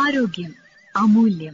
ആരോഗ്യം അമൂല്യം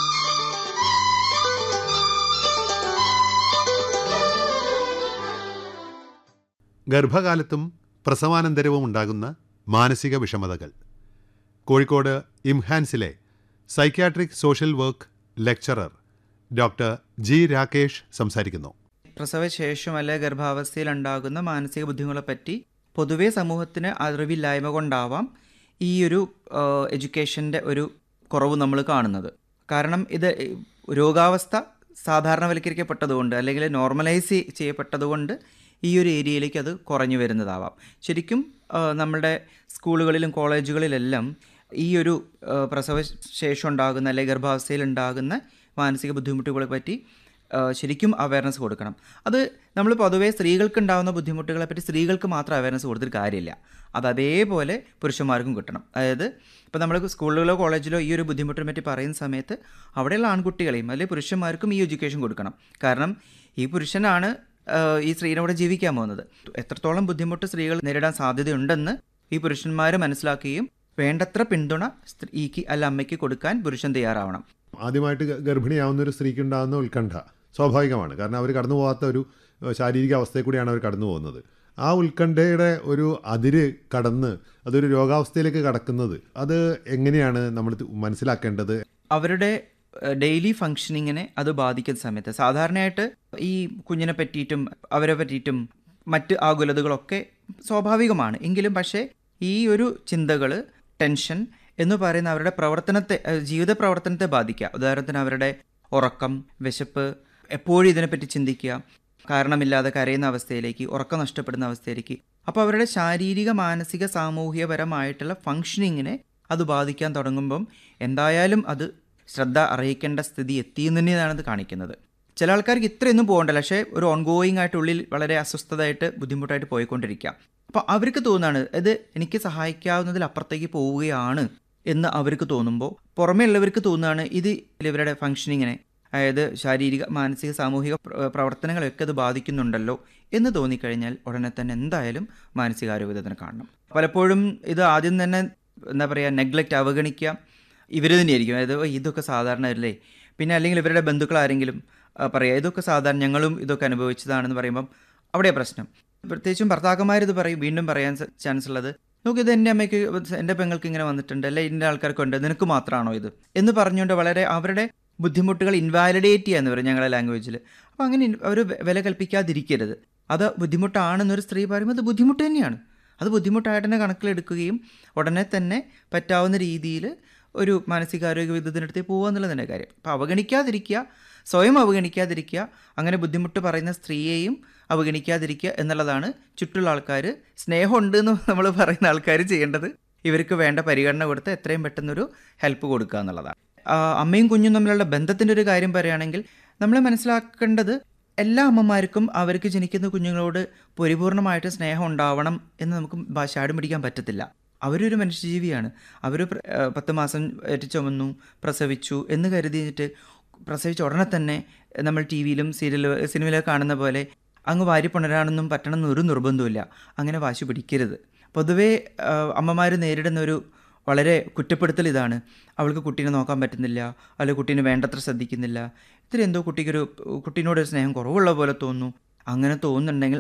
ഗർഭകാലത്തും പ്രസവാനന്തരവും ഉണ്ടാകുന്ന മാനസിക വിഷമതകൾ കോഴിക്കോട് ഇംഹാൻസിലെ psychiatric social work lecturer doctor G Rakesh സംസാരിക്കുന്നു പ്രസവശേഷം അല്ലെ ഗർഭാവസ്ഥയിൽ ഉണ്ടാകുന്ന മാനസിക ബുദ്ധിമുട്ടുകളെപ്പറ്റി പൊതുവേ സമൂഹത്തിന് അറിവില്ലായ്മ കൊണ്ടാവാം ഈ ഒരു എഡ്യൂക്കേഷൻ്റെ ഒരു കുറവ് നമ്മൾ കാണുന്നത് കാരണം ഇത് രോഗാവസ്ഥ സാധാരണവൽക്കരിക്കപ്പെട്ടതുകൊണ്ട് അല്ലെങ്കിൽ നോർമലൈസ് ചെയ്യപ്പെട്ടതുകൊണ്ട് ഈ ഒരു ഏരിയയിലേക്ക് അത് കുറഞ്ഞു വരുന്നതാവാം ശരിക്കും ആ, നമ്മുടെ സ്കൂളുകളിലും കോളേജുകളിലെല്ലാം ഈ ഒരു ആ, പ്രസവശേഷം ഉണ്ടാകുന്ന അല്ലെങ്കിൽ ഗർഭാവസ്ഥയിൽ ഉണ്ടാകുന്ന മാനസിക ബുദ്ധിമുട്ടുകളെ പറ്റി ആ, ശരിക്കും അവയർനെസ് കൊടുക്കണം അത് നമ്മൾ പൊതുവേ സ്ത്രീകൾക്ക് ഉണ്ടാകുന്ന ബുദ്ധിമുട്ടുകളെ പറ്റി സ്ത്രീകൾക്ക് മാത്രം അവയർനെസ് കൊടുത്തിട്ട് കാര്യമില്ല അത് അതേപോലെ പുരുഷന്മാർക്കും കിട്ടണം അതായത് ഇപ്പോൾ നമ്മൾ സ്കൂളുകളിലോ കോളേജിലോ ഈ ഒരു ബുദ്ധിമുട്ടിനെ പറ്റി പറയുന്ന സമയത്ത് അവിടെയുള്ള ആൺകുട്ടികളെയും അല്ലെങ്കിൽ പുരുഷന്മാർക്കും ഈ എഡ്യൂക്കേഷൻ കൊടുക്കണം കാരണം ഈ പുരുഷനാണ് ആ, ഈ സ്ത്രീനോട് ജീവിക്കാൻ പോകുന്നത് എത്രത്തോളം ബുദ്ധിമുട്ട് സ്ത്രീകൾ നേരിടാൻ സാധ്യതയുണ്ടെന്ന് ഈ പുരുഷന്മാർ മനസ്സിലാക്കുകയും വേണ്ടത്ര പിന്തുണ സ്ത്രീക്ക് അല്ല അമ്മയ്ക്ക് കൊടുക്കാൻ പുരുഷൻ തയ്യാറാവണം ആദ്യമായിട്ട് ഗ- ഗർഭിണിയാവുന്ന ഒരു സ്ത്രീക്ക് ഉണ്ടാകുന്ന ഉത്കണ്ഠ സ്വാഭാവികമാണ് കാരണം അവർ കടന്നു പോകാത്ത ഒരു ഏഹ്, ശാരീരിക അവസ്ഥയിൽ കൂടിയാണ് അവർ കടന്നു പോകുന്നത് ആ ഉത്കണ്ഠയുടെ ഒരു അതിര് കടന്ന് അതൊരു രോഗാവസ്ഥയിലേക്ക് കടക്കുന്നത് അത് എങ്ങനെയാണ് നമ്മൾ ഇത് മനസ്സിലാക്കേണ്ടത് അവരുടെ ഡെയിലി ഫങ്ഷനിങ്ങിനെ അത് ബാധിക്കുന്ന സമയത്ത് സാധാരണയായിട്ട് ഈ കുഞ്ഞിനെ പറ്റിയിട്ടും അവരെ പറ്റിയിട്ടും മറ്റ് ആകുലതകളൊക്കെ സ്വാഭാവികമാണ് എങ്കിലും പക്ഷേ ഈ ഒരു ചിന്തകൾ ടെൻഷൻ എന്ന് പറയുന്ന അവരുടെ പ്രവർത്തനത്തെ ഏഹ് ജീവിത പ്രവർത്തനത്തെ ബാധിക്കുക ഉദാഹരണത്തിന് അവരുടെ ഉറക്കം വിശപ്പ് എപ്പോഴും ഇതിനെപ്പറ്റി ചിന്തിക്കുക കാരണമില്ലാതെ കരയുന്ന അവസ്ഥയിലേക്ക് ഉറക്കം നഷ്ടപ്പെടുന്ന അവസ്ഥയിലേക്ക് അപ്പോൾ അവരുടെ ശാരീരിക മാനസിക സാമൂഹികപരമായിട്ടുള്ള ഫങ്ഷനിങ്ങിനെ അത് ബാധിക്കാൻ തുടങ്ങുമ്പം എന്തായാലും അത് ശ്രദ്ധ അറിയിക്കേണ്ട സ്ഥിതി എത്തിയെന്ന് തന്നെയാണ് ഇത് കാണിക്കുന്നത് ചില ആൾക്കാർക്ക് ഇത്രയൊന്നും പോകണ്ടല്ല പക്ഷേ ഒരു ഓൺഗോയിങ് ആയിട്ട് ഉള്ളിൽ വളരെ അസ്വസ്ഥതയായിട്ട് ബുദ്ധിമുട്ടായിട്ട് പോയിക്കൊണ്ടിരിക്കുക അപ്പോൾ അവർക്ക് തോന്നുകയാണ് ഇത് എനിക്ക് സഹായിക്കാവുന്നതിൽ അപ്പുറത്തേക്ക് പോവുകയാണ് എന്ന് അവർക്ക് തോന്നുമ്പോൾ പുറമേ ഉള്ളവർക്ക് തോന്നുകയാണ് ഇത് ഇവരുടെ ഫങ്ഷനിങ്ങിനെ അതായത് ശാരീരിക മാനസിക സാമൂഹിക പ്ര- പ്രവർത്തനങ്ങളെയൊക്കെ അത് ബാധിക്കുന്നുണ്ടല്ലോ എന്ന് തോന്നിക്കഴിഞ്ഞാൽ ഉടനെ തന്നെ എന്തായാലും മാനസികാരോഗ്യ വിദഗ്ധനെ കാണണം പലപ്പോഴും ഇത് ആദ്യം തന്നെ എന്താ പറയുക നെഗ്ലക്റ്റ് അവഗണിക്കുക ഇവർ തന്നെയായിരിക്കും അതായത് "ഓ, ഇതൊക്കെ സാധാരണ അല്ലേ പിന്നെ അല്ലെങ്കിൽ ഇവരുടെ ബന്ധുക്കൾ ആരെങ്കിലും ആ, പറയുക ഇതൊക്കെ സാധാരണ ഞങ്ങളും ഇതൊക്കെ അനുഭവിച്ചതാണെന്ന് പറയുമ്പം അവിടെ പ്രശ്നം പ്രത്യേകിച്ചും ഭർത്താക്കന്മാർ ഇത് പറയും വീണ്ടും പറയാൻ ചാൻസ് ഉള്ളത് നോക്ക് ഇത് എൻ്റെ അമ്മയ്ക്ക് എൻ്റെ പെങ്ങൾക്ക് ഇങ്ങനെ വന്നിട്ടുണ്ട് അല്ലെ എൻ്റെ ആൾക്കാർക്കുണ്ട് നിനക്ക് മാത്രമാണോ ഇത് എന്ന് പറഞ്ഞുകൊണ്ട് വളരെ അവരുടെ ബുദ്ധിമുട്ടുകൾ ഇൻവാലിഡേറ്റ് ചെയ്യാന്ന് പറയും ഞങ്ങളുടെ ലാംഗ്വേജിൽ അപ്പോൾ അങ്ങനെ അവർ വില കൽപ്പിക്കാതിരിക്കരുത് അത് ബുദ്ധിമുട്ടാണെന്നൊരു സ്ത്രീ പറയുമ്പോൾ അത് ബുദ്ധിമുട്ട് തന്നെയാണ് അത് ബുദ്ധിമുട്ടായിട്ട് തന്നെ കണക്കിലെടുക്കുകയും ഉടനെ തന്നെ പറ്റാവുന്ന രീതിയിൽ ഒരു മാനസികാരോഗ്യ വിദഗ്ധൻ്റെ അടുത്തേക്ക് പോകുക എന്നുള്ളത് തന്നെ കാര്യം അപ്പോൾ അവഗണിക്കാതിരിക്കുക സ്വയം അവഗണിക്കാതിരിക്കുക അങ്ങനെ ബുദ്ധിമുട്ട് പറയുന്ന സ്ത്രീയെയും അവഗണിക്കാതിരിക്കുക എന്നുള്ളതാണ് ചുറ്റുള്ള ആൾക്കാർ സ്നേഹമുണ്ട് എന്ന് നമ്മൾ പറയുന്ന ആൾക്കാർ ചെയ്യേണ്ടത് ഇവർക്ക് വേണ്ട പരിഗണന കൊടുത്ത് എത്രയും പെട്ടെന്നൊരു ഹെൽപ്പ് കൊടുക്കുക എന്നുള്ളതാണ് ആ, അമ്മയും കുഞ്ഞും തമ്മിലുള്ള ബന്ധത്തിൻ്റെ ഒരു കാര്യം പറയുകയാണെങ്കിൽ നമ്മൾ മനസ്സിലാക്കേണ്ടത് എല്ലാ അമ്മമാർക്കും അവർക്ക് ജനിക്കുന്ന കുഞ്ഞുങ്ങളോട് പരിപൂർണമായിട്ട് സ്നേഹം ഉണ്ടാവണം എന്ന് നമുക്ക് ഭാഷാടും പിടിക്കാൻ പറ്റത്തില്ല അവരൊരു മനുഷ്യജീവിയാണ് അവർ പത്ത് മാസം ഏറ്റ് ചുമന്നു പ്രസവിച്ചു എന്ന് കരുതിയിട്ട് പ്രസവിച്ച ഉടനെ തന്നെ നമ്മൾ ടി വിയിലും സീരിയൽ സിനിമയിലൊക്കെ കാണുന്ന പോലെ അങ്ങ് വാരി പുണരാനൊന്നും പറ്റണമെന്ന് ഒരു നിർബന്ധമില്ല അങ്ങനെ വാശി പിടിക്കരുത് പൊതുവേ അമ്മമാർ നേരിടുന്ന ഒരു വളരെ കുറ്റപ്പെടുത്തൽ ഇതാണ് അവൾക്ക് കുട്ടീനെ നോക്കാൻ പറ്റുന്നില്ല അല്ലെങ്കിൽ കുട്ടീനെ വേണ്ടത്ര ശ്രദ്ധിക്കുന്നില്ല ഇത്തിരി എന്തോ കുട്ടിക്കൊരു കുട്ടീനോട് ഒരു സ്നേഹം കുറവുള്ള പോലെ തോന്നുന്നു അങ്ങനെ തോന്നുന്നുണ്ടെങ്കിൽ